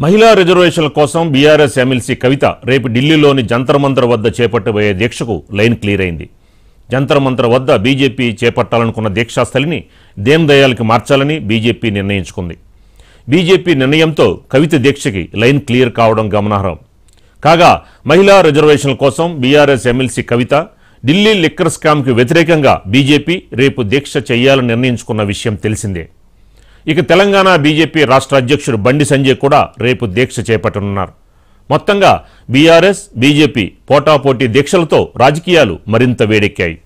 మహిళా రిజర్వేషన్ల కోసం బీఆర్ఎస్ ఎమ్మెల్సీ కవిత రేపు ఢిల్లీలోని జంతర్ మంతర్ వద్ద చేపట్టబోయే దీక్షకు లైన్ క్లియర్ అయింది జంతర్ మంతర్ వద్ద బీజేపీ చేపట్టాలనుకున్న దీక్షాస్థలిని దేన్ దయాల్కి మార్చాలని బీజేపీ నిర్ణయించుకుంది బీజేపీ నిర్ణయంతో కవిత దీక్షకి లైన్ క్లియర్ కావడం గమనార్హం కాగా మహిళా రిజర్వేషన్ల కోసం BRS MLC Kavitha Delhi liquor స్కామ్కి వ్యతిరేకంగా బీజేపీ రేపు దీక్ష చేయాలని నిర్ణయించుకున్న విషయం తెలిసిందే ఇక తెలంగాణ బీజేపీ రాష్ట్ర అధ్యక్షుడు బండి సంజయ్ కూడా రేపు దీక్ష చేపట్టనున్నారు మొత్తంగా బీఆర్ఎస్ బీజేపీ పోటాపోటీ దీక్షలతో రాజకీయాలు మరింత వేడెక్కాయి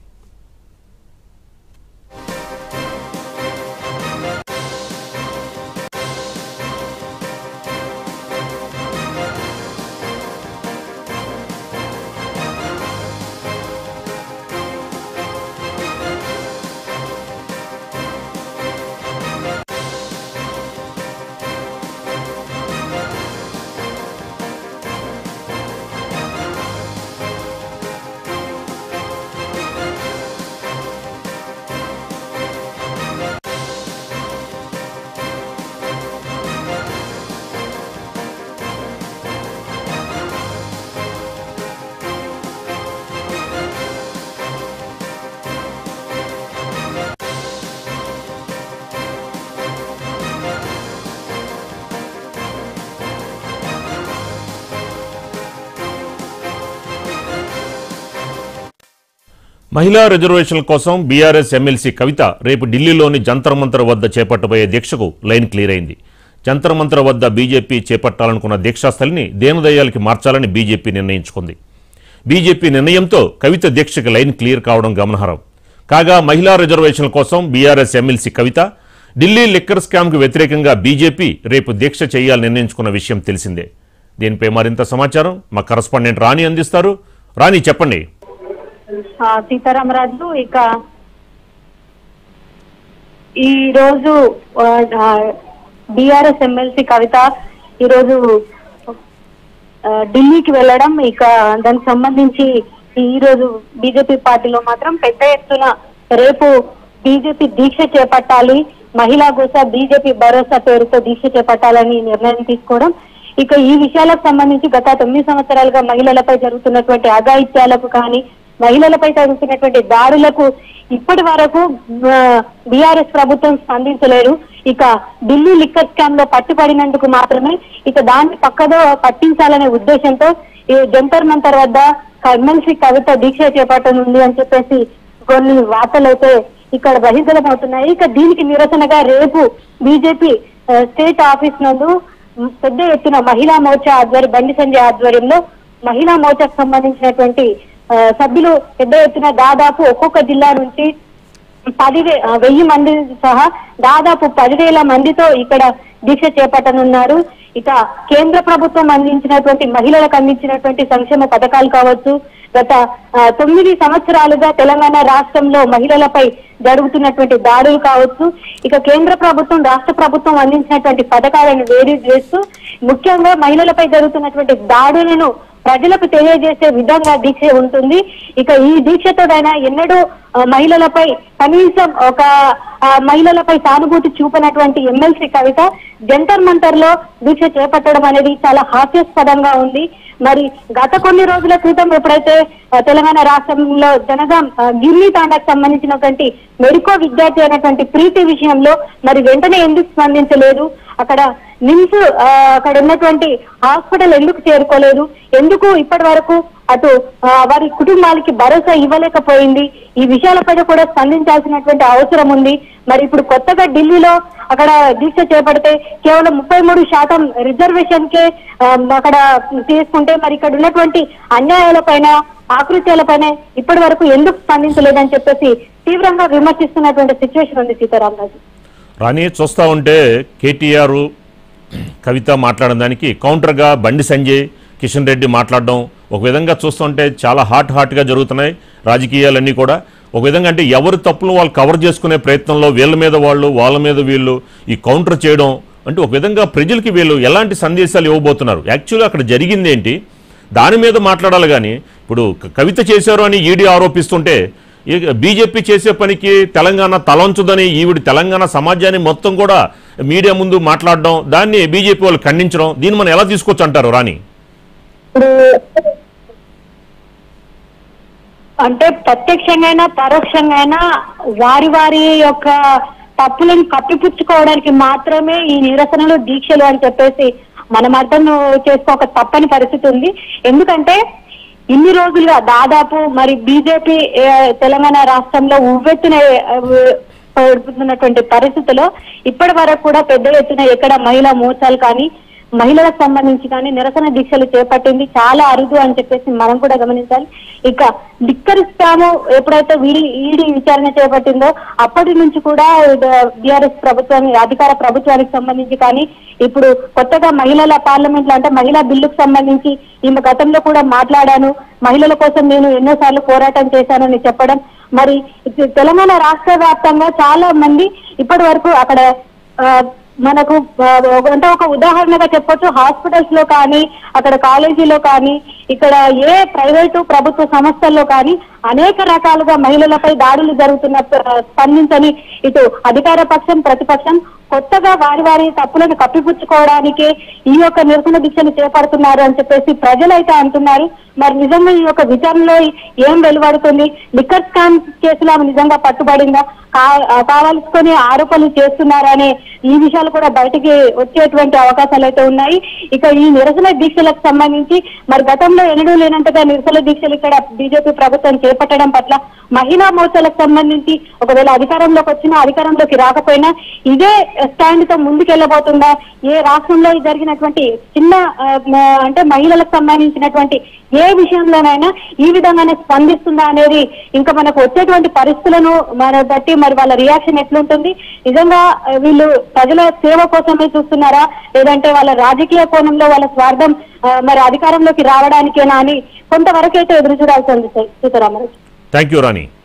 మహిళా రిజర్వేషన్ల కోసం బీఆర్ఎస్ ఎమ్మెల్సీ కవిత రేపు ఢిల్లీలోని జంతర్ మంతర్ వద్ద చేపట్టబోయే దీక్షకు లైన్ క్లియర్ అయింది జంతర్ మంతర్ వద్ద బీజేపీ చేపట్టాలనుకున్న దీక్షాస్థలిని దేనదయ్యాలకి మార్చాలని బీజేపీ నిర్ణయించుకుంది బీజేపీ నిర్ణయంతో కవిత దీక్షకి లైన్ క్లియర్ కావడం గమనార్హం కాగా మహిళా రిజర్వేషన్ల కోసం BRS MLC Kavitha Delhi liquor స్కామ్కు వ్యతిరేకంగా బీజేపీ రేపు దీక్ష చేయాలని నిర్ణయించుకున్న విషయం తెలిసిందే దీనిపై మరింత సమాచారం మా కరస్పాండెంట్ రాణి అందిస్తారు రాణి చెప్పండి ఆ, సీతారామరాజు ఇక ఈ రోజు బిఆర్ఎస్ ఎమ్మెల్సీ కవిత ఈ రోజు ఆ, ఢిల్లీకి వెళ్ళడం ఇక దానికి సంబంధించి ఈ రోజు బీజేపీ పార్టీలో మాత్రం పెద్ద ఎత్తున రేపు బీజేపీ దీక్ష చేపట్టాలి మహిళా గోస బీజేపీ భరోసా పేరుతో దీక్ష చేపట్టాలని నిర్ణయం తీసుకోవడం ఇక ఈ విషయాలకు సంబంధించి గత తొమ్మిది సంవత్సరాలుగా మహిళలపై జరుగుతున్నటువంటి అఘాయిత్యాలకు కానీ మహిళలపై జరుగుతున్నటువంటి దాడులకు ఇప్పటి వరకు బీఆర్ఎస్ ప్రభుత్వం స్పందించలేదు ఇక ఢిల్లీ లిక్కర్ స్కామ్ లో పట్టుబడినందుకు మాత్రమే ఇక దాన్ని పక్కదో పట్టించాలనే ఉద్దేశంతో ఈ జంతర్ మంతర్ వద్ద ఎమ్మెల్సీ కవిత దీక్ష చేపట్టనుంది అని చెప్పేసి కొన్ని వార్తలు అయితే ఇక్కడ బహిర్గతం అవుతున్నాయి ఇక దీనికి నిరసనగా రేపు బీజేపీ స్టేట్ ఆఫీస్ నందు మ్, పెద్ద ఎత్తున మహిళా మోర్చా ఆధ్వర్యం బండి సంజయ్ ఆధ్వర్యంలో మహిళా మోర్చాకు సంబంధించినటువంటి ఆ, సభ్యులు పెద్ద ఎత్తున దాదాపు ఒక్కొక్క జిల్లా నుంచి పదివే ఆ, వెయ్యి మంది సహా దాదాపు పదివేల మందితో ఇక్కడ దీక్ష చేపట్టనున్నారు ఇక కేంద్ర ప్రభుత్వం అందించినటువంటి మహిళలకు అందించినటువంటి సంక్షేమ పథకాలు కావచ్చు గత ఆ, తొమ్మిది సంవత్సరాలుగా తెలంగాణ రాష్ట్రంలో మహిళలపై జరుగుతున్నటువంటి దాడులు కావచ్చు ఇక కేంద్ర ప్రభుత్వం రాష్ట్ర ప్రభుత్వం అందించినటువంటి పథకాలను వేరు చేస్తూ ముఖ్యంగా మహిళలపై జరుగుతున్నటువంటి దాడులను ప్రజలకు తెలియజేసే విధంగా దీక్ష ఉంటుంది ఇక ఈ దీక్షతోడైనా ఎన్నడూ ఆ, మహిళలపై కనీసం ఒక ఆ, మహిళలపై సానుభూతి చూపినటువంటి ఎమ్మెల్సీ కవిత జంతర్ మంతర్ లో దీక్ష చేపట్టడం అనేది చాలా హాస్యాస్పదంగా ఉంది మరి గత కొన్ని రోజుల క్రితం ఎప్పుడైతే ఆ, తెలంగాణ రాష్ట్రంలో జనగాం ఆ, గిర్నీ తాండాకు సంబంధించినటువంటి మెడికో విద్యార్థి అయినటువంటి ప్రీతి విషయంలో మరి వెంటనే ఎందుకు స్పందించలేదు అక్కడ నిమ్స్ ఆ, అక్కడ ఉన్నటువంటి హాస్పిటల్ ఎందుకు చేరుకోలేదు ఎందుకు ఇప్పటి వరకు అటు ఆ, వారి కుటుంబాలకి భరోసా ఇవ్వలేకపోయింది ఈ విషయాలపైన కూడా స్పందించాల్సినటువంటి అవసరం ఉంది మరి ఇప్పుడు కొత్తగా ఢిల్లీలో అక్కడ దీక్ష చేపడితే కేవలం ముప్పై మూడు శాతం రిజర్వేషన్ కే ఆ, అక్కడ తీసుకుంటే మరి ఇక్కడ ఉన్నటువంటి అన్యాయాలపైన ఆకృత్యాలపైన ఇప్పటి వరకు ఎందుకు స్పందించలేదని చెప్పేసి తీవ్రంగా విమర్శిస్తున్నటువంటి సిచ్యువేషన్ ఉంది సీతారామరాజు రాణి చూస్తూ ఉంటే కేటీఆర్ కవిత మాట్లాడిన దానికి కౌంటర్గా బండి సంజయ్ కిషన్ రెడ్డి మాట్లాడడం ఒక విధంగా చూస్తుంటే చాలా హాట్ హాట్గా జరుగుతున్నాయి రాజకీయాలన్నీ కూడా ఒక విధంగా అంటే ఎవరి తప్పులు వాళ్ళు కవర్ చేసుకునే ప్రయత్నంలో వీళ్ళ మీద వాళ్ళు వాళ్ళ మీద వీళ్ళు ఈ కౌంటర్ చేయడం అంటే ఒక విధంగా ప్రజలకి వీళ్ళు ఎలాంటి సందేశాలు ఇవ్వబోతున్నారు యాక్చువల్గా అక్కడ జరిగింది ఏంటి దాని మీద మాట్లాడాలి కానీ ఇప్పుడు క- కవిత చేశారు అని ఈడీ ఆరోపిస్తుంటే ఈ బీజేపీ చేసే పనికి తెలంగాణ తలంచుదని ఈవిడ తెలంగాణ సమాజాన్ని మొత్తం కూడా మీడియా ముందు మాట్లాడడం దాన్ని బీజేపీ వాళ్ళు ఖండించడం దీన్ని మనం ఎలా తీసుకోవచ్చు అంటారు రాణి ఇప్పుడు అంటే ప్రత్యక్షంగా అయినా పరోక్షంగా అయినా వారి వారి యొక్క తప్పులను కప్పిపుచ్చుకోవడానికి మాత్రమే ఈ నిరసనలు దీక్షలు అని చెప్పేసి మనం అర్థం చేసుకోక తప్పని పరిస్థితి ఉంది ఎందుకంటే ఇన్ని రోజులుగా దాదాపు మరి బీజేపీ తెలంగాణ రాష్ట్రంలో ఉవ్వెత్తున ఆ, పడుతున్నటువంటి పరిస్థితిలో ఇప్పటి వరకు కూడా పెద్ద ఎత్తున ఎక్కడ మహిళా మోర్చాలు కానీ మహిళలకు సంబంధించి కానీ నిరసన దీక్షలు చేపట్టింది చాలా అరుదు అని చెప్పేసి మనం కూడా గమనించాలి ఇక లిక్కర్ స్కామ్ ఎప్పుడైతే వీడి ఈడీ విచారణ చేపట్టిందో అప్పటి నుంచి కూడా బీఆర్ఎస్ ప్రభుత్వానికి అధికార ప్రభుత్వానికి సంబంధించి కానీ ఇప్పుడు కొత్తగా మహిళల పార్లమెంట్ లో అంటే మహిళా బిల్లుకు సంబంధించి ఈమె గతంలో కూడా మాట్లాడాను మహిళల కోసం నేను ఎన్నోసార్లు పోరాటం చేశానని చెప్పడం మరి ఇది తెలంగాణ రాష్ట్ర వ్యాప్తంగా చాలా మంది ఇప్పటి వరకు అక్కడ ఆ, మనకు ఆ, ఒక- అంటే ఒక ఉదాహరణగా చెప్పొచ్చు హాస్పిటల్స్ లో కానీ అక్కడ కాలేజీలో కానీ ఇక్కడ ఏ ప్రైవేటు ప్రభుత్వ సంస్థల్లో కానీ అనేక రకాలుగా మహిళలపై దాడులు జరుగుతున్న ఆ, స్పందించని ఇటు అధికార పక్షం ప్రతిపక్షం కొత్తగా వారి వారి తప్పులను కప్పిపుచ్చుకోవడానికే ఈ యొక్క నిరసన దీక్షలు చేపడుతున్నారు అని చెప్పేసి ప్రజలైతే అంటున్నారు మరి నిజంగా ఈ యొక్క విచారణలో ఏం వెలువడుతుంది లిక్కర్ స్కామ్ కేసులో ఆమె నిజంగా పట్టుబడిందా కా- ఆ, కావాల్సుకొని ఆరోపణలు చేస్తున్నారనే ఈ విషయాలు కూడా బయటికి వచ్చేటువంటి అవకాశాలు అయితే ఉన్నాయి ఇక ఈ నిరసన దీక్షలకు సంబంధించి మరి గతంలో ఎన్నడూ లేనంతగా నిరసన దీక్షలు ఇక్కడ బీజేపీ ప్రభుత్వం చేపట్టడం పట్ల మహిళా మోర్చాలకు సంబంధించి ఒకవేళ అధికారంలోకి వచ్చినా అధికారంలోకి రాకపోయినా ఇదే స్టాండ్ తో ముందుకెళ్లబోతుందా ఏ రాష్ట్రంలో జరిగినటువంటి చిన్న ఆ, మ- అంటే మహిళలకు సంబంధించినటువంటి ఏ విషయంలోనైనా ఈ విధంగానే స్పందిస్తుందా అనేది ఇంకా మనకు వచ్చేటువంటి పరిస్థితులను మన బట్టి మరి వాళ్ళ రియాక్షన్ ఎట్లుంటుంది నిజంగా ఆ, వీళ్ళు ప్రజల సేవ కోసమే చూస్తున్నారా లేదంటే వాళ్ళ రాజకీయ కోణంలో వాళ్ళ స్వార్థం ఆ, మరి అధికారంలోకి రావడానికేనా అని కొంతవరకు అయితే ఎదురు చూడాల్సి ఉంది సీతారామరాజు థ్యాంక్ యూ రాణి